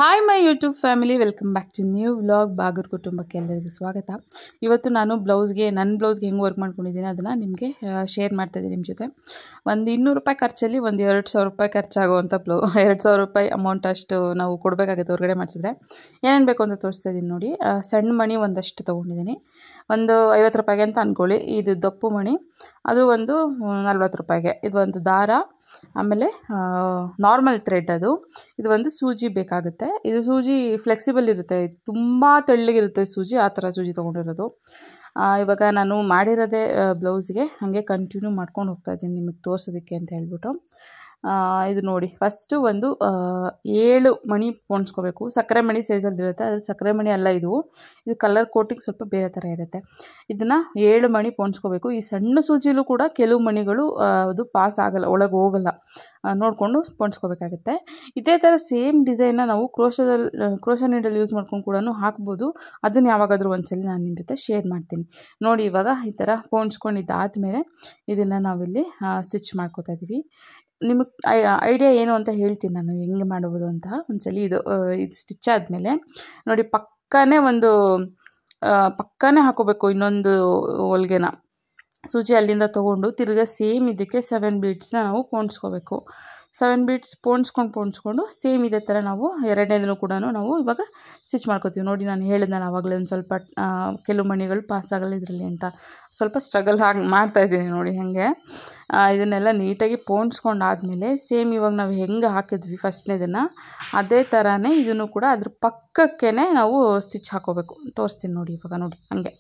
hi my YouTube family welcome back to new vlog ಬಾಗರ್ ಕುಟುಂಬಕ್ಕೆ ಎಲ್ಲರಿಗೂ ಸ್ವಾಗತ ಇವತ್ತು ನಾನು ಬ್ಲೌಸ್ಗೆ ನನ್ನ ಬ್ಲೌಸ್ಗೆ ಹೆಂಗೆ ವರ್ಕ್ ಮಾಡ್ಕೊಂಡಿದ್ದೀನಿ ಅದನ್ನು ನಿಮಗೆ ಶೇರ್ ಮಾಡ್ತಾಯಿದ್ದೀನಿ ನಿಮ್ಮ ಜೊತೆ ಒಂದು ಇನ್ನೂರು ರೂಪಾಯಿ ಖರ್ಚಲ್ಲಿ ಒಂದು ಎರಡು ಸಾವಿರ ರೂಪಾಯಿ ಖರ್ಚಾಗುವಂಥ ಬ್ಲೌ ಎರಡು ಸಾವಿರ ರೂಪಾಯಿ ಅಮೌಂಟ್ ಅಷ್ಟು ನಾವು ಕೊಡಬೇಕಾಗುತ್ತೆ ಹೊರಗಡೆ ಮಾಡಿಸಿದ್ರೆ ಏನೇನು ಬೇಕು ಅಂತ ತೋರಿಸ್ತಾ ಇದ್ದೀನಿ ನೋಡಿ ಆ, ಸಣ್ಣ ಮಣಿ ಒಂದಷ್ಟು ತೊಗೊಂಡಿದ್ದೀನಿ ಒಂದು ಐವತ್ತು ರೂಪಾಯಿಗೆ ಅಂತ ಅಂದ್ಕೊಳ್ಳಿ ಇದು ದಪ್ಪು ಮಣಿ ಅದು ಒಂದು ನಲ್ವತ್ತು ರೂಪಾಯಿಗೆ ಇದು ಒಂದು ದಾರ ಆಮೇಲೆ ನಾರ್ಮಲ್ ಥ್ರೆಡ್ ಅದು ಇದು ಒಂದು ಸೂಜಿ ಬೇಕಾಗುತ್ತೆ ಇದು ಸೂಜಿ ಫ್ಲೆಕ್ಸಿಬಲ್ ಇರುತ್ತೆ ತುಂಬ ತೆಳ್ಳಗಿರುತ್ತೆ ಸೂಜಿ ಆ ಥರ ಸೂಜಿ ತೊಗೊಂಡಿರೋದು ಆ, ಇವಾಗ ನಾನು ಮಾಡಿರೋದೇ ಬ್ಲೌಸ್ಗೆ ಹಾಗೆ ಕಂಟಿನ್ಯೂ ಮಾಡ್ಕೊಂಡು ಹೋಗ್ತಾ ಇದ್ದೀನಿ ನಿಮಗೆ ತೋರಿಸೋದಕ್ಕೆ ಅಂತ ಹೇಳ್ಬಿಟ್ಟು ಆ, ಇದು ನೋಡಿ ಫಸ್ಟು ಒಂದು ಆ, ಏಳು ಮಣಿ ಪೋಣಿಸ್ಕೋಬೇಕು ಸಕ್ಕರೆ ಮಣಿ ಸೈಜಲ್ಲಿ ಇರುತ್ತೆ ಅದು ಸಕ್ಕರೆ ಮಣಿ ಅಲ್ಲ ಇದು ಇದು ಕಲರ್ ಕೋಟಿಂಗ್ ಸ್ವಲ್ಪ ಬೇರೆ ಥರ ಇರುತ್ತೆ ಇದನ್ನು ಏಳು ಮಣಿ ಪೋಣಿಸ್ಕೋಬೇಕು ಈ ಸಣ್ಣ ಸೂಜಿಲೂ ಕೂಡ ಕೆಲವು ಮಣಿಗಳು ಆ, ಅದು ಪಾಸ್ ಆಗಲ್ಲ ಒಳಗೆ ಹೋಗಲ್ಲ ಆ, ನೋಡಿಕೊಂಡು ಪೋಣಿಸ್ಕೋಬೇಕಾಗುತ್ತೆ ಇದೇ ಥರ ಸೇಮ್ ಡಿಸೈನ್ನ ನಾವು ಕ್ರೋಶದಲ್ಲಿ ಕ್ರೋಶ ನೀಡಲ್ಲಿ ಯೂಸ್ ಮಾಡ್ಕೊಂಡು ಕೂಡ ಹಾಕ್ಬೋದು ಅದನ್ನು ಯಾವಾಗಾದರೂ ಒಂದ್ಸಲ ನಾನು ನಿಮ್ಮ ಜೊತೆ ಶೇರ್ ಮಾಡ್ತೀನಿ ನೋಡಿ ಇವಾಗ ಈ ಥರ ಪೋಣಿಸ್ಕೊಂಡಿದ್ದಾದಮೇಲೆ ಇದನ್ನು ನಾವಿಲ್ಲಿ ಸ್ಟಿಚ್ ಮಾಡ್ಕೋತಾ ಇದ್ದೀವಿ ನಿಮಗೆ ಐಡಿಯಾ ಏನು ಅಂತ ಹೇಳ್ತೀನಿ ನಾನು ಹೆಂಗೆ ಮಾಡುವುದು ಅಂತ ಒಂದ್ಸಲಿ ಇದು ಆ, ಇದು ಸ್ಟಿಚ್ ಆದಮೇಲೆ ನೋಡಿ ಪಕ್ಕನೇ ಒಂದು ಆ, ಪಕ್ಕನೇ ಹಾಕೋಬೇಕು ಇನ್ನೊಂದು ಹೊಲ್ಗೆನ ಸೂಜಿ ಅಲ್ಲಿಂದ ತೊಗೊಂಡು ತಿರ್ಗಾ ಸೇಮ್ ಇದಕ್ಕೆ ಸೆವೆನ್ ಬೀಡ್ಸ್ನ ನಾವು ಪೋಣಿಸ್ಕೋಬೇಕು ಸೆವೆನ್ ಬೀಡ್ಸ್ ಪೋಣಿಸ್ಕೊಂಡು ಪೋಣಿಸ್ಕೊಂಡು ಸೇಮ್ ಇದೇ ಥರ ನಾವು ಎರಡನೇದನ್ನು ಕೂಡ ನಾವು ಇವಾಗ ಸ್ಟಿಚ್ ಮಾಡ್ಕೋತೀವಿ ನೋಡಿ ನಾನು ಹೇಳಿದ್ನಲ್ಲ ಆವಾಗಲೇ ಒಂದು ಸ್ವಲ್ಪ ಆ, ಕೆಲವು ಮಣಿಗಳು ಪಾಸ್ ಆಗಲ್ಲ ಇದರಲ್ಲಿ ಅಂತ ಸ್ವಲ್ಪ ಸ್ಟ್ರಗಲ್ ಹಾಗೆ ಮಾಡ್ತಾಯಿದ್ದೀನಿ ನೋಡಿ ಹಾಗೆ ಆ, ಇದನ್ನೆಲ್ಲ ನೀಟಾಗಿ ಪೋಣಿಸ್ಕೊಂಡಾದ್ಮೇಲೆ ಸೇಮ್ ಇವಾಗ ನಾವು ಹೆಂಗೆ ಹಾಕಿದ್ವಿ ಫಸ್ಟ್ನೇದನ್ನು ಅದೇ ಥರನೇ ಇದನ್ನು ಕೂಡ ಅದ್ರ ಪಕ್ಕಕ್ಕೇ ನಾವು ಸ್ಟಿಚ್ ಹಾಕೋಬೇಕು ತೋರಿಸ್ತೀನಿ ನೋಡಿ ಇವಾಗ ನೋಡಿ ಹಾಗೆ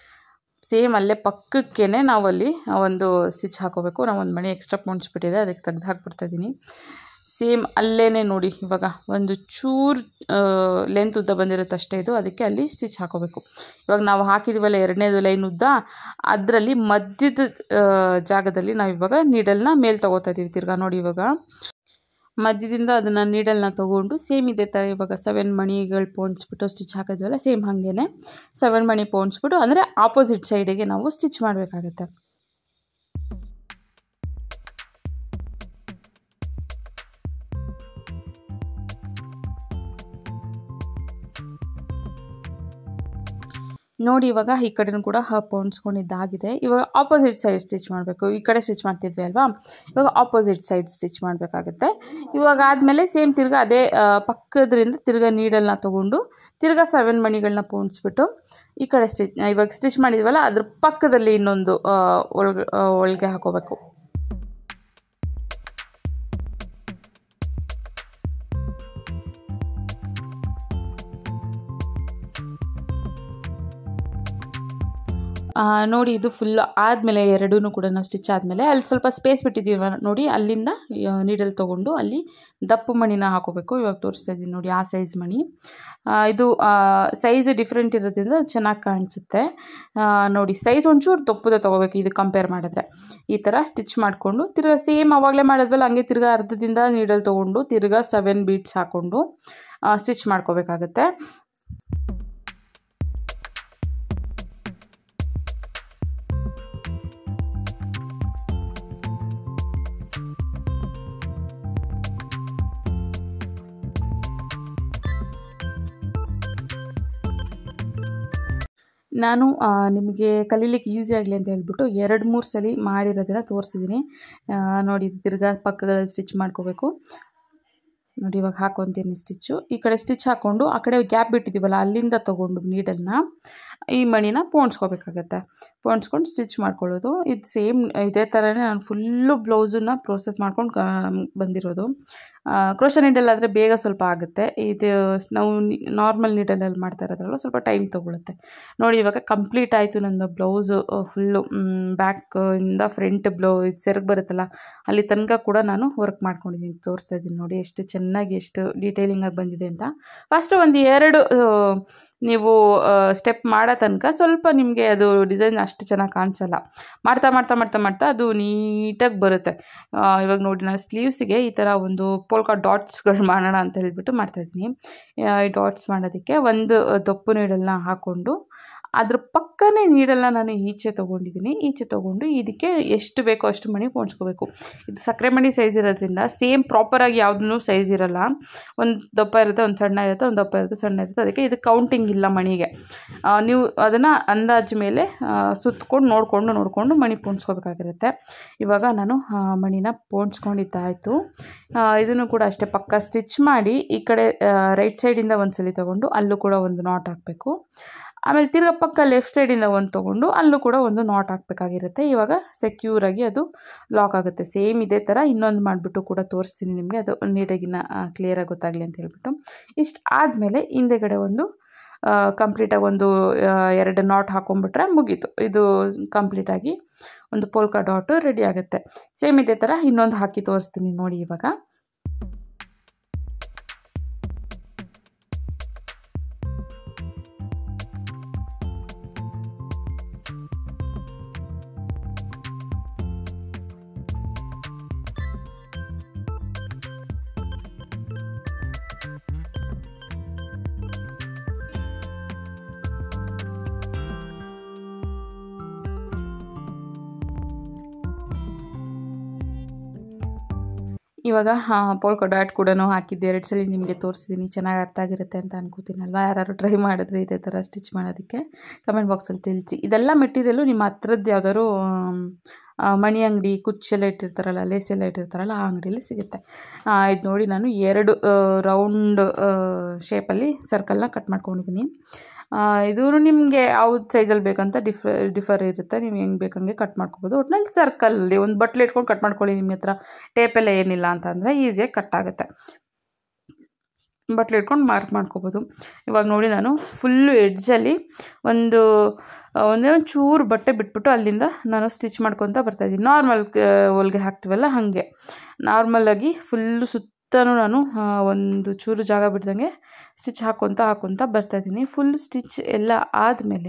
ಸೇಮ್ ಅಲ್ಲೇ ಪಕ್ಕಕ್ಕೇ ನಾವಲ್ಲಿ ಒಂದು ಸ್ಟಿಚ್ ಹಾಕೋಬೇಕು ನಾವು ಒಂದು ಮಣಿ ಎಕ್ಸ್ಟ್ರಾ ಪೋಣಿಸ್ಬಿಟ್ಟಿದೆ ಅದಕ್ಕೆ ತೆಗ್ದು ಹಾಕ್ಬಿಡ್ತಾಯಿದ್ದೀನಿ ಸೇಮ್ ಅಲ್ಲೇ ನೋಡಿ ಇವಾಗ ಒಂದು ಚೂರು ಲೆಂತ್ ಉದ್ದ ಬಂದಿರುತ್ತೆ ಅಷ್ಟೇ ಇದು ಅದಕ್ಕೆ ಅಲ್ಲಿ ಸ್ಟಿಚ್ ಹಾಕೋಬೇಕು ಇವಾಗ ನಾವು ಹಾಕಿದ್ದೀವಲ್ಲ ಎರಡನೇದು ಲೈನ್ ಉದ್ದ ಅದರಲ್ಲಿ ಮಧ್ಯದ ಆ, ಜಾಗದಲ್ಲಿ ನಾವು ಇವಾಗ ನೀಡಲ್ನ ಮೇಲೆ ತೊಗೋತಾ ಇದ್ದೀವಿ ತಿರ್ಗಾ ನೋಡಿ ಇವಾಗ ಮಧ್ಯದಿಂದ ಅದನ್ನು ನೀಡಲ್ನ ತೊಗೊಂಡು ಸೇಮ್ ಇದೇ ಥರ ಇವಾಗ ಸೆವೆನ್ ಮಣಿಗಳು ಪೋಣಿಸ್ಬಿಟ್ಟು ಸ್ಟಿಚ್ ಹಾಕಿದ್ವಲ್ಲ ಸೇಮ್ ಹಾಗೇ ಸೆವೆನ್ ಮಣಿ ಪೋಣಿಸ್ಬಿಟ್ಟು ಅಂದರೆ ಆಪೋಸಿಟ್ ಸೈಡಿಗೆ ನಾವು ಸ್ಟಿಚ್ ಮಾಡಬೇಕಾಗತ್ತೆ ನೋಡಿ ಇವಾಗ ಈ ಕಡೆನೂ ಕೂಡ ಪೋಣಿಸ್ಕೊಂಡಿದ್ದಾಗಿದೆ ಇವಾಗ ಆಪೋಸಿಟ್ ಸೈಡ್ ಸ್ಟಿಚ್ ಮಾಡಬೇಕು ಈ ಕಡೆ ಸ್ಟಿಚ್ ಮಾಡ್ತಿದ್ವಿ ಅಲ್ವಾ ಇವಾಗ ಆಪೋಸಿಟ್ ಸೈಡ್ ಸ್ಟಿಚ್ ಮಾಡಬೇಕಾಗುತ್ತೆ ಇವಾಗ ಆದಮೇಲೆ ಸೇಮ್ ತಿರ್ಗಾ ಅದೇ ಆ, ಪಕ್ಕದ್ರಿಂದ ತಿರ್ಗಾ ನೀಡಲ್ನ ತೊಗೊಂಡು ತಿರ್ಗಾ ಸೆವೆನ್ ಮಣಿಗಳನ್ನ ಪೋಣಿಸ್ಬಿಟ್ಟು ಈ ಕಡೆ ಸ್ಟಿಚ್ ಇವಾಗ ಸ್ಟಿಚ್ ಮಾಡಿದ್ವಲ್ಲ ಅದ್ರ ಪಕ್ಕದಲ್ಲಿ ಇನ್ನೊಂದು ಆ, ಒಳಗೆ ಆ, ಒಳಗೆ ಹಾಕೋಬೇಕು ಆ, ನೋಡಿ ಇದು ಫುಲ್ ಆದಮೇಲೆ ಎರಡೂ ಕೂಡ ನಾವು ಸ್ಟಿಚ್ ಆದಮೇಲೆ ಅಲ್ಲಿ ಸ್ವಲ್ಪ ಸ್ಪೇಸ್ ಬಿಟ್ಟಿದ್ದೀವಿ ನೋಡಿ ಅಲ್ಲಿಂದ ನೀಡಲ್ ತೊಗೊಂಡು ಅಲ್ಲಿ ದಪ್ಪು ಮಣಿನ ಹಾಕೋಬೇಕು ಇವಾಗ ತೋರಿಸ್ತಾ ಇದ್ದೀನಿ ನೋಡಿ ಆ ಸೈಜ್ ಮಣಿ ಆ, ಇದು ಸೈಜ್ ಡಿಫ್ರೆಂಟ್ ಇರೋದ್ರಿಂದ ಚೆನ್ನಾಗಿ ಕಾಣಿಸುತ್ತೆ ಆ, ನೋಡಿ ಸೈಜ್ ಒಂಚೂರು ದಪ್ಪದ ತೊಗೋಬೇಕು ಇದು ಕಂಪೇರ್ ಮಾಡಿದ್ರೆ ಈ ಥರ ಸ್ಟಿಚ್ ಮಾಡಿಕೊಂಡು ತಿರ್ಗಾ ಸೇಮ್ ಅವಾಗಲೇ ಮಾಡಿದ್ವಲ್ಲ ಹಂಗೆ ತಿರ್ಗಾ ಅರ್ಧದಿಂದ ನೀಡಲ್ ತೊಗೊಂಡು ತಿರ್ಗಾ ಸೆವೆನ್ ಬೀಟ್ಸ್ ಹಾಕ್ಕೊಂಡು ಸ್ಟಿಚ್ ಮಾಡ್ಕೋಬೇಕಾಗತ್ತೆ ನಾನು ಆ, ನಿಮಗೆ ಕಲೀಲಿಕ್ಕೆ ಈಸಿ ಆಗಲಿ ಅಂತ ಹೇಳ್ಬಿಟ್ಟು ಎರಡು ಮೂರು ಸಲ ಮಾಡಿರೋದನ್ನ ತೋರಿಸಿದ್ದೀನಿ ಆ, ನೋಡಿ ತಿರ್ಗಾ ಪಕ್ಕದಲ್ಲಿ ಸ್ಟಿಚ್ ಮಾಡ್ಕೋಬೇಕು ನೋಡಿ ಇವಾಗ ಹಾಕೊತೀನಿ ಸ್ಟಿಚ್ಚು ಈ ಕಡೆ ಸ್ಟಿಚ್ ಹಾಕ್ಕೊಂಡು ಆ ಕಡೆ ಗ್ಯಾಪ್ ಬಿಟ್ಟಿದ್ದೀವಲ್ಲ ಅಲ್ಲಿಂದ ತೊಗೊಂಡು ನೀಡಲ್ನ ಈ ಮಣಿನ ಪೋಣಿಸ್ಕೋಬೇಕಾಗತ್ತೆ ಪೋಣಿಸ್ಕೊಂಡು ಸ್ಟಿಚ್ ಮಾಡ್ಕೊಳ್ಳೋದು ಇದು ಸೇಮ್ ಇದೇ ಥರನೇ ನಾನು ಫುಲ್ಲು ಬ್ಲೌಸನ್ನ ಪ್ರೋಸೆಸ್ ಮಾಡ್ಕೊಂಡು ಬಂದಿರೋದು ಕ್ರೋಶ ನೀಡಲ್ಲಾದರೆ ಬೇಗ ಸ್ವಲ್ಪ ಆಗುತ್ತೆ ಇದು ನಾವು ನಾರ್ಮಲ್ ನೀಡಲಲ್ಲಿ ಮಾಡ್ತಾ ಇರೋದ್ರಲ್ಲ ಸ್ವಲ್ಪ ಟೈಮ್ ತೊಗೊಳುತ್ತೆ ನೋಡಿ ಇವಾಗ ಕಂಪ್ಲೀಟ್ ಆಯಿತು ನಂದು ಬ್ಲೌಸು ಫುಲ್ಲು ಬ್ಯಾಕ್ ಇಂದ ಫ್ರಂಟ್ ಬ್ಲೌ ಇದು ಸೆರಗು ಬರುತ್ತಲ್ಲ ಅಲ್ಲಿ ತನಕ ಕೂಡ ನಾನು ವರ್ಕ್ ಮಾಡ್ಕೊಂಡಿದ್ದೀನಿ ತೋರಿಸ್ತಾ ಇದ್ದೀನಿ ನೋಡಿ ಎಷ್ಟು ಚೆನ್ನಾಗಿ ಎಷ್ಟು ಡೀಟೇಲಿಂಗಾಗಿ ಬಂದಿದೆ ಅಂತ ಫಸ್ಟು ಒಂದು ಎರಡು ಆ, ನೀವು ಸ್ಟೆಪ್ ಮಾಡೋ ತನಕ ಸ್ವಲ್ಪ ನಿಮಗೆ ಅದು ಡಿಸೈನ್ ಅಷ್ಟು ಚೆನ್ನಾಗಿ ಕಾಣಿಸಲ್ಲ ಮಾಡ್ತಾ ಮಾಡ್ತಾ ಮಾಡ್ತಾ ಮಾಡ್ತಾ ಅದು ನೀಟಾಗಿ ಬರುತ್ತೆ ಆ, ಇವಾಗ ನೋಡಿ ನಾನು ಸ್ಲೀವ್ಸಿಗೆ ಈ ಥರ ಒಂದು ಪೋಲ್ಕಾ ಡಾಟ್ಸ್ಗಳು ಮಾಡೋಣ ಅಂತ ಹೇಳ್ಬಿಟ್ಟು ಮಾಡ್ತಾಯಿದ್ದೀನಿ ಈ ಡಾಟ್ಸ್ ಮಾಡೋದಕ್ಕೆ ಒಂದು ದಪ್ಪು ನೀಡಲ್ನ ಹಾಕ್ಕೊಂಡು ಅದ್ರ ಪಕ್ಕನೇ ನೀಡಲ್ನ ನಾನು ಈಚೆ ತೊಗೊಂಡಿದ್ದೀನಿ ಈಚೆ ತೊಗೊಂಡು ಇದಕ್ಕೆ ಎಷ್ಟು ಬೇಕೋ ಅಷ್ಟು ಮಣಿ ಪೋಣಿಸ್ಕೋಬೇಕು ಇದು ಸಕ್ಕರೆ ಮಣಿ ಸೈಜ್ ಇರೋದ್ರಿಂದ ಸೇಮ್ ಪ್ರಾಪರಾಗಿ ಯಾವುದೂ ಸೈಜ್ ಇರಲ್ಲ ಒಂದು ದಪ್ಪ ಇರುತ್ತೆ ಒಂದು ಸಣ್ಣ ಇರುತ್ತೆ ಒಂದು ದಪ್ಪ ಇರುತ್ತೆ ಸಣ್ಣ ಇರುತ್ತೆ ಅದಕ್ಕೆ ಇದು ಕೌಂಟಿಂಗ್ ಇಲ್ಲ ಮಣಿಗೆ ಆ, ನೀವು ಅದನ್ನು ಅಂದಾಜು ಮೇಲೆ ಸುತ್ತಕೊಂಡು ನೋಡಿಕೊಂಡು ನೋಡಿಕೊಂಡು ಮಣಿ ಪೋಣಿಸ್ಕೋಬೇಕಾಗಿರುತ್ತೆ ಇವಾಗ ನಾನು ಆ, ಮಣಿನ ಪೋಣಿಸ್ಕೊಂಡಿದ್ದಾಯಿತು ಇದನ್ನು ಕೂಡ ಅಷ್ಟೇ ಪಕ್ಕ ಸ್ಟಿಚ್ ಮಾಡಿ ಈ ಕಡೆ ರೈಟ್ ಸೈಡಿಂದ ಒಂದು ಸಲ ತೊಗೊಂಡು ಅಲ್ಲೂ ಕೂಡ ಒಂದು ನಾಟ್ ಹಾಕಬೇಕು ಆಮೇಲೆ ತಿರ್ಗಾ ಪಕ್ಕ ಲೆಫ್ಟ್ ಸೈಡಿಂದ ಒಂದು ತೊಗೊಂಡು ಅಲ್ಲೂ ಕೂಡ ಒಂದು ನಾಟ್ ಹಾಕಬೇಕಾಗಿರುತ್ತೆ ಇವಾಗ ಸೆಕ್ಯೂರಾಗಿ ಅದು ಲಾಕ್ ಆಗುತ್ತೆ ಸೇಮ್ ಇದೇ ಥರ ಇನ್ನೊಂದು ಮಾಡಿಬಿಟ್ಟು ಕೂಡ ತೋರಿಸ್ತೀನಿ ನಿಮಗೆ ಅದು ನೀಟಾಗಿನ ಕ್ಲಿಯರಾಗಿ ಗೊತ್ತಾಗಲಿ ಅಂತ ಹೇಳ್ಬಿಟ್ಟು ಇಷ್ಟು ಆದಮೇಲೆ ಹಿಂದೆಗಡೆ ಒಂದು ಕಂಪ್ಲೀಟಾಗಿ ಒಂದು ಆ, ಎರಡು ನಾಟ್ ಹಾಕೊಂಡ್ಬಿಟ್ರೆ ಮುಗೀತು ಇದು ಕಂಪ್ಲೀಟಾಗಿ ಒಂದು ಪೋಲ್ಕಾ ಡಾಟು ರೆಡಿ ಆಗುತ್ತೆ ಸೇಮ್ ಇದೇ ಥರ ಇನ್ನೊಂದು ಹಾಕಿ ತೋರಿಸ್ತೀನಿ ನೋಡಿ ಇವಾಗ ಇವಾಗ ಪೋಲ್ಕೊ ಡಾಟ್ ಕೂಡ ಹಾಕಿದ್ದೆ ಎರಡು ಸಲ ನಿಮಗೆ ತೋರಿಸಿದ್ದೀನಿ ಚೆನ್ನಾಗಿ ಅರ್ಥ ಆಗಿರುತ್ತೆ ಅಂತ ಅನ್ಕೋತೀನಲ್ವ ಯಾರು ಟ್ರೈ ಮಾಡಿದ್ರೆ ಇದೇ ಥರ ಸ್ಟಿಚ್ ಮಾಡೋದಕ್ಕೆ ಕಮೆಂಟ್ ಬಾಕ್ಸಲ್ಲಿ ತಿಳಿಸಿ ಇದೆಲ್ಲ ಮೆಟೀರಿಯಲು ನಿಮ್ಮ ಹತ್ರದ್ದು ಯಾವ್ದಾದ್ರು ಆಮ್, ಆ, ಮಣಿ ಅಂಗಡಿ ಕುಚ್ಚೆಲ್ಲ ಇಟ್ಟಿರ್ತಾರಲ್ಲ ಲೇಸ್ ಎಲ್ಲ ಇಟ್ಟಿರ್ತಾರಲ್ಲ ಆ ಅಂಗಡಿಯಲ್ಲಿ ಸಿಗುತ್ತೆ ಇದು ನೋಡಿ ನಾನು ಎರಡು ರೌಂಡ್ ಶೇಪಲ್ಲಿ ಸರ್ಕಲ್ನ ಕಟ್ ಮಾಡ್ಕೊಂಡಿದ್ದೀನಿ ಇದು ನಿಮಗೆ ಯಾವ್ದು ಸೈಜಲ್ಲಿ ಬೇಕಂತ ಡಿಫ ಡಿಫರ್ ಇರುತ್ತೆ ನೀವು ಹೆಂಗೆ ಬೇಕಂಗೆ ಕಟ್ ಮಾಡ್ಕೊಬೋದು ಒಟ್ನಲ್ಲಿ ಸರ್ಕಲ್ಲಿ ಒಂದು ಬಟ್ಲು ಇಟ್ಕೊಂಡು ಕಟ್ ಮಾಡ್ಕೊಳ್ಳಿ ನಿಮ್ಮ ಹತ್ರ ಟೇಪೆಲ್ಲ ಏನಿಲ್ಲ ಅಂತಂದರೆ ಈಸಿಯಾಗಿ ಕಟ್ ಆಗುತ್ತೆ ಬಟ್ಲು ಇಟ್ಕೊಂಡು ಮಾರ್ಕ್ ಮಾಡ್ಕೊಬೋದು ಇವಾಗ ನೋಡಿ ನಾನು ಫುಲ್ಲು ಎಡ್ಜಲ್ಲಿ ಒಂದು ಒಂದೇ ಒಂದು ಚೂರು ಬಟ್ಟೆ ಬಿಟ್ಬಿಟ್ಟು ಅಲ್ಲಿಂದ ನಾನು ಸ್ಟಿಚ್ ಮಾಡ್ಕೊತ ಬರ್ತಾಯಿದ್ದೀನಿ ನಾರ್ಮಲ್ ಹೊಲ್ಗೆ ಹಾಕ್ತೀವಲ್ಲ ಹಾಗೆ ನಾರ್ಮಲಾಗಿ ಫುಲ್ಲು ಸುತ್ತಲೂ ನಾನು ಆ, ಒಂದು ಚೂರು ಜಾಗ ಬಿಡ್ದಂಗೆ ಸ್ಟಿಚ್ ಹಾಕ್ಕೊತ ಹಾಕ್ಕೊತ ಬರ್ತಾಯಿದ್ದೀನಿ ಫುಲ್ ಸ್ಟಿಚ್ ಎಲ್ಲ ಆದಮೇಲೆ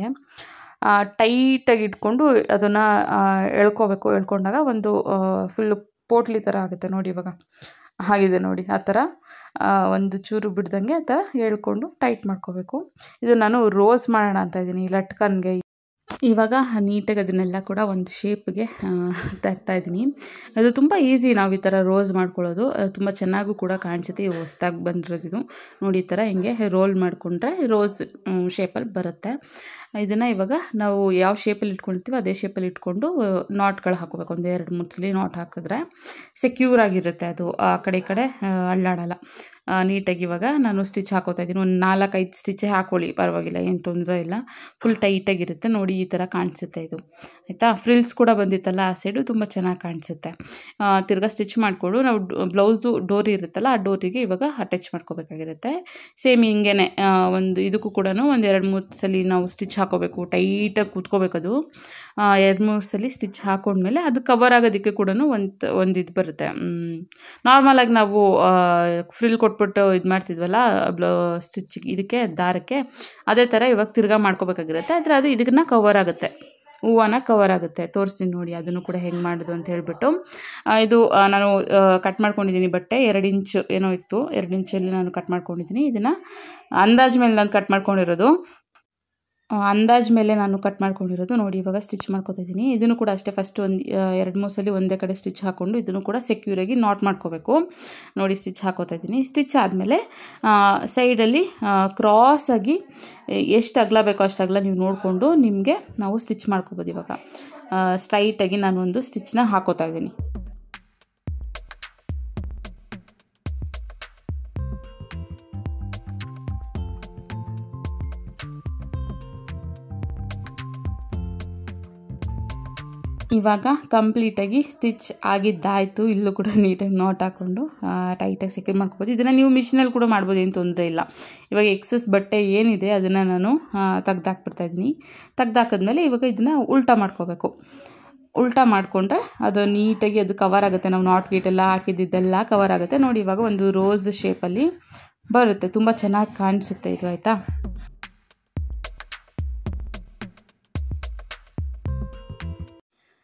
ಟೈಟಾಗಿ ಇಟ್ಕೊಂಡು ಅದನ್ನು ಎಳ್ಕೊಬೇಕು ಎಳ್ಕೊಂಡಾಗ ಒಂದು ಫುಲ್ಲು ಪೋಟ್ಲಿ ಥರ ಆಗುತ್ತೆ ನೋಡಿ ಇವಾಗ ಆಗಿದೆ ನೋಡಿ ಆ ಥರ ಆ, ಒಂದು ಚೂರು ಬಿಡ್ದಂಗೆ ಆ ಥರ ಎಳ್ಕೊಂಡು ಟೈಟ್ ಮಾಡ್ಕೋಬೇಕು ಇದು ನಾನು ರೋಸ್ ಮಾಡೋಣ ಅಂತ ಇದ್ದೀನಿ ಲಟ್ಕನ್ಗೆ ಇವಾಗ ನೀಟಾಗಿ ಅದನ್ನೆಲ್ಲ ಕೂಡ ಒಂದು ಶೇಪ್ಗೆ ತರ್ತಾ ಇದ್ದೀನಿ ಅದು ತುಂಬ ಈಸಿ ನಾವು ಈ ಥರ ರೋಸ್ ಮಾಡ್ಕೊಳ್ಳೋದು ಅದು ತುಂಬ ಚೆನ್ನಾಗೂ ಕೂಡ ಕಾಣಿಸುತ್ತೆ ಇವು ಹೊಸ್ದಾಗಿ ಬಂದಿರೋದು ಇದು ನೋಡಿ ಈ ಥರ ಹಿಂಗೆ ರೋಲ್ ಮಾಡಿಕೊಂಡ್ರೆ ರೋಸ್ ಶೇಪಲ್ಲಿ ಬರುತ್ತೆ ಇದನ್ನು ಇವಾಗ ನಾವು ಯಾವ ಶೇಪಲ್ಲಿ ಇಟ್ಕೊಳ್ತೀವೋ ಅದೇ ಶೇಪಲ್ಲಿ ಇಟ್ಕೊಂಡು ನಾಟ್ಗಳು ಹಾಕೋಬೇಕು ಒಂದು ಎರಡು ಮೂರು ಸಲ ನಾಟ್ ಹಾಕಿದ್ರೆ ಸೆಕ್ಯೂರ್ ಆಗಿರುತ್ತೆ ಅದು ಆ ಕಡೆ ಈ ಕಡೆ ಆ, ಅಳ್ಳಾಡಲ್ಲ ಆ, ನೀಟಾಗಿ ಇವಾಗ ನಾನು ಸ್ಟಿಚ್ ಹಾಕೋತಾ ಇದ್ದೀನಿ ಒಂದು ನಾಲ್ಕೈದು ಸ್ಟಿಚ್ಚೇ ಹಾಕೊಳ್ಳಿ ಪರವಾಗಿಲ್ಲ ಏನು ತೊಂದರೆ ಇಲ್ಲ ಫುಲ್ ಟೈಟಾಗಿರುತ್ತೆ ನೋಡಿ ಈ ಥರ ಕಾಣಿಸುತ್ತೆ ಇದು ಆಯಿತಾ ಫ್ರಿಲ್ಸ್ ಕೂಡ ಬಂದಿತ್ತಲ್ಲ ಆ ಸೈಡು ತುಂಬ ಚೆನ್ನಾಗಿ ಕಾಣಿಸುತ್ತೆ ಆ, ತಿರ್ಗಾ ಸ್ಟಿಚ್ ಮಾಡಿಕೊಂಡು ನಾವು ಬ್ಲೌಸ್ದು ಡೋರಿ ಇರುತ್ತಲ್ಲ ಆ ಡೋರಿಗೆ ಇವಾಗ ಅಟ್ಯಾಚ್ ಮಾಡ್ಕೋಬೇಕಾಗಿರುತ್ತೆ ಸೇಮ್ ಹಿಂಗೇನೆ ಆ, ಒಂದು ಇದಕ್ಕೂ ಕೂಡ ಒಂದು ಎರಡು ಮೂರು ಸಲ ನಾವು ಸ್ಟಿಚ್ ಹಾಕೋಬೇಕು ಟೈಟಾಗಿ ಕೂತ್ಕೋಬೇಕದು ಎರಡು ಮೂರು ಸಲ ಸ್ಟಿಚ್ ಹಾಕೊಂಡ್ಮೇಲೆ ಅದು ಕವರ್ ಆಗೋದಕ್ಕೆ ಕೂಡ ಒಂದು ಒಂದು ಇದು ಬರುತ್ತೆ ನಾರ್ಮಲಾಗಿ ನಾವು ಫ್ರಿಲ್ ಕೊಟ್ಬಿಟ್ಟು ಇದು ಮಾಡ್ತಿದ್ವಲ್ಲ ಬ್ಲೌ ಸ್ಟಿಚಿಗೆ ಇದಕ್ಕೆ ದಾರಕ್ಕೆ ಅದೇ ಥರ ಇವಾಗ ತಿರ್ಗಾ ಮಾಡ್ಕೋಬೇಕಾಗಿರುತ್ತೆ ಆದರೆ ಅದು ಇದನ್ನ ಕವರ್ ಆಗುತ್ತೆ ಹೂವನ ಕವರ್ ಆಗುತ್ತೆ ತೋರಿಸ್ತೀನಿ ನೋಡಿ ಅದನ್ನು ಕೂಡ ಹೆಂಗೆ ಮಾಡೋದು ಅಂತ ಹೇಳ್ಬಿಟ್ಟು ಆ, ಇದು ಆ, ನಾನು ಕಟ್ ಮಾಡ್ಕೊಂಡಿದ್ದೀನಿ ಬಟ್ಟೆ ಎರಡು ಇಂಚು ಏನೋ ಇತ್ತು ಎರಡು ಇಂಚಲ್ಲಿ ನಾನು ಕಟ್ ಮಾಡ್ಕೊಂಡಿದ್ದೀನಿ ಇದನ್ನು ಅಂದಾಜು ಮೇಲೆ ನಾನು ಕಟ್ ಮಾಡ್ಕೊಂಡಿರೋದು ಆ, ಅಂದಾಜು ಮೇಲೆ ನಾನು ಕಟ್ ಮಾಡ್ಕೊಂಡಿರೋದು ನೋಡಿ ಇವಾಗ ಸ್ಟಿಚ್ ಮಾಡ್ಕೊತಾ ಇದ್ದೀನಿ ಇದನ್ನು ಕೂಡ ಅಷ್ಟೇ ಫಸ್ಟ್ ಒಂದು ಎರಡು ಮೂರು ಸಲ ಒಂದೇ ಕಡೆ ಸ್ಟಿಚ್ ಹಾಕ್ಕೊಂಡು ಇದನ್ನು ಕೂಡ ಸೆಕ್ಯೂರಾಗಿ ನಾಟ್ ಮಾಡ್ಕೋಬೇಕು ನೋಡಿ ಸ್ಟಿಚ್ ಹಾಕೋತಾ ಇದ್ದೀನಿ ಸ್ಟಿಚ್ ಆದಮೇಲೆ ಸೈಡಲ್ಲಿ ಕ್ರಾಸಾಗಿ ಎಷ್ಟು ಅಗಲ ಬೇಕೋ ಅಷ್ಟು ಅಗಲ ನೀವು ನೋಡಿಕೊಂಡು ನಿಮಗೆ ನಾವು ಸ್ಟಿಚ್ ಮಾಡ್ಕೋಬೋದು ಇವಾಗ ಸ್ಟ್ರೈಟಾಗಿ ನಾನು ಒಂದು ಸ್ಟಿಚ್ನ ಹಾಕೋತಾ ಇದ್ದೀನಿ ಇವಾಗ ಕಂಪ್ಲೀಟಾಗಿ ಸ್ಟಿಚ್ ಆಗಿದ್ದಾಯಿತು ಇಲ್ಲೂ ಕೂಡ ನೀಟಾಗಿ ನಾಟ್ ಹಾಕ್ಕೊಂಡು ಟೈಟಾಗಿ ಸೆಕ್ಯೂರ್ ಮಾಡ್ಕೋಬೋದು ಇದನ್ನು ನೀವು ಮಿಷಿನಲ್ಲಿ ಕೂಡ ಮಾಡ್ಬೋದು ಏನು ತೊಂದರೆ ಇಲ್ಲ ಇವಾಗ ಎಕ್ಸಸ್ ಬಟ್ಟೆ ಏನಿದೆ ಅದನ್ನು ನಾನು ತೆಗ್ದಾಕ್ಬಿಡ್ತಾ ಇದ್ದೀನಿ ತೆಗ್ದಾಕಿದ್ಮೇಲೆ ಇವಾಗ ಇದನ್ನು ಉಲ್ಟಾ ಮಾಡ್ಕೋಬೇಕು ಉಲ್ಟಾ ಮಾಡಿಕೊಂಡ್ರೆ ಅದು ನೀಟಾಗಿ ಅದು ಕವರ್ ಆಗುತ್ತೆ ನಾವು ನಾಟ್ ಗೇಟ್ ಎಲ್ಲ ಹಾಕಿದ್ದೆಲ್ಲ ಕವರ್ ಆಗುತ್ತೆ ನೋಡಿ ಇವಾಗ ಒಂದು ರೋಸ್ ಶೇಪಲ್ಲಿ ಬರುತ್ತೆ ತುಂಬ ಚೆನ್ನಾಗಿ ಕಾಣಿಸುತ್ತೆ ಇದು ಆಯಿತಾ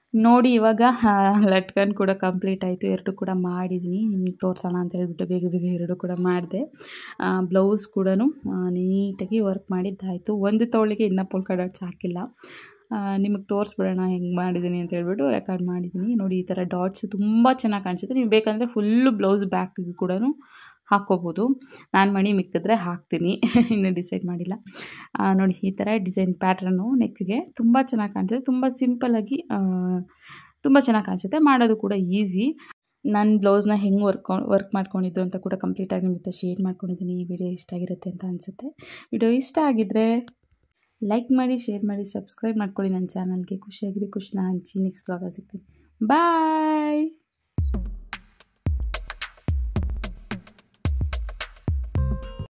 ನೋಡಿ ಇವಾಗ ಲಟ್ಕನ್ ಕೂಡ ಕಂಪ್ಲೀಟ್ ಆಯಿತು ಎರಡು ಕೂಡ ಮಾಡಿದ್ದೀನಿ ನಿಮಗೆ ತೋರಿಸೋಣ ಅಂತ ಹೇಳ್ಬಿಟ್ಟು ಬೇಗ ಬೇಗ ಎರಡು ಕೂಡ ಮಾಡಿದೆ ಬ್ಲೌಸ್ ಕೂಡ ನೀಟಾಗಿ ವರ್ಕ್ ಮಾಡಿದ್ದಾಯಿತು ಒಂದು ತೋಳಿಗೆ ಇನ್ನೂ ಪೋಲ್ಕ ಡಾಟ್ಸ್ ಹಾಕಿಲ್ಲ ನಿಮಗೆ ತೋರಿಸ್ಬಿಡೋಣ ಹೆಂಗೆ ಮಾಡಿದ್ದೀನಿ ಅಂತ ಹೇಳ್ಬಿಟ್ಟು ರೆಕಾರ್ಡ್ ಮಾಡಿದ್ದೀನಿ ನೋಡಿ ಈ ಥರ ಡಾಟ್ಸ್ ತುಂಬ ಚೆನ್ನಾಗಿ ಕಾಣಿಸುತ್ತೆ ನೀವು ಬೇಕಂದರೆ ಫುಲ್ಲು ಬ್ಲೌಸ್ ಬ್ಯಾಕಿಗೆ ಕೂಡ ಹಾಕ್ಕೋಬೋದು ನಾನು ಮಣಿ ಮಿಕ್ಕಿದ್ರೆ ಹಾಕ್ತೀನಿ ಇನ್ನೂ ಡಿಸೈಡ್ ಮಾಡಿಲ್ಲ ನೋಡಿ ಈ ಥರ ಡಿಸೈನ್ ಪ್ಯಾಟ್ರನ್ನು ನೆಕ್ಗೆ ತುಂಬ ಚೆನ್ನಾಗಿ ಕಾಣಿಸುತ್ತೆ ತುಂಬ ಸಿಂಪಲ್ಲಾಗಿ ತುಂಬ ಚೆನ್ನಾಗಿ ಕಾಣಿಸುತ್ತೆ ಮಾಡೋದು ಕೂಡ ಈಸಿ ನಾನು ಬ್ಲೌಸ್ನ ಹೆಂಗೆ ವರ್ಕ್ ವರ್ಕ್ ಮಾಡ್ಕೊಂಡಿದ್ದು ಅಂತ ಕೂಡ ಕಂಪ್ಲೀಟಾಗಿ ನಿಮ್ಮ ಜೊತೆ ಶೇರ್ ಮಾಡ್ಕೊಂಡಿದ್ದೀನಿ ಈ ವಿಡಿಯೋ ಇಷ್ಟ ಆಗಿರುತ್ತೆ ಅಂತ ಅನಿಸುತ್ತೆ ವಿಡಿಯೋ ಇಷ್ಟ ಆಗಿದ್ದರೆ ಲೈಕ್ ಮಾಡಿ ಶೇರ್ ಮಾಡಿ ಸಬ್ಸ್ಕ್ರೈಬ್ ಮಾಡ್ಕೊಳ್ಳಿ ನನ್ನ ಚಾನಲ್ಗೆ ಖುಷಿಯಾಗಿರಿ ಖುಷಿನ ಹಂಚಿ ನೆಕ್ಸ್ಟ್ ವ್ಲಾಗಲ್ಲಿ ಸಿಗ್ತೀನಿ ಬಾಯ್